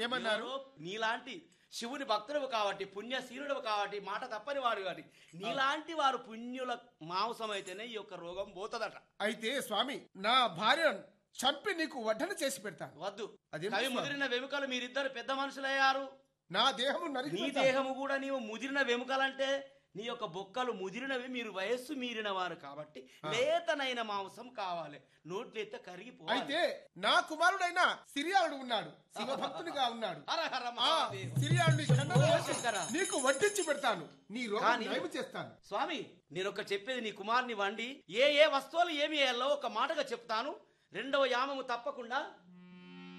ఏమన్నారు? ఎవరో నీలాంటి శివుని భక్తుడు కాబట్టి పుణ్యశీలుడు కాబట్టి మాట తప్పని వాడు కానీ నీలాంటి వారు పుణ్యుల మాంసం అయితేనే ఈ యొక్క రోగం పోతుందట అయితే స్వామి నా భార్యను చంపి నీకు వడ్డన చేసి పెడతాను వద్దు అదేం కవి స్వామి? ముదిరిన వెముకలు మీరిద్దరు పెద్ద మనుషులయ్యారు నా దేహము నరికి నీ పెడతాను. దేహము కూడా నీవు ముదిరిన వెముకలంటే నీ యొక్క బొక్కలు ముదిరినవి మీరు వయస్సు మీరిన వారు కాబట్టి లేతనైన మాంసం కావాలి నోట్లు ఎత్తే కరిగిపోవాలి అయితే నా కుమారుడైన సిరియాడు ఉన్నాడు శివభక్తునిగా ఉన్నాడు హర హర ఆ మహాదేవ. సిరియాడిని కన్నడ ఓ చేసి శంకర. నీకు వడ్డించి పెడతాను నీ రోగం కానీ- నయం చేస్తాను స్వామి నేను ఒక చెప్పేది నీ కుమార్ని వండి ఏ ఏ వస్తువులు ఏమి వేయాలో ఒక మాటగా చెప్తాను రెండవ యామము తప్పకుండా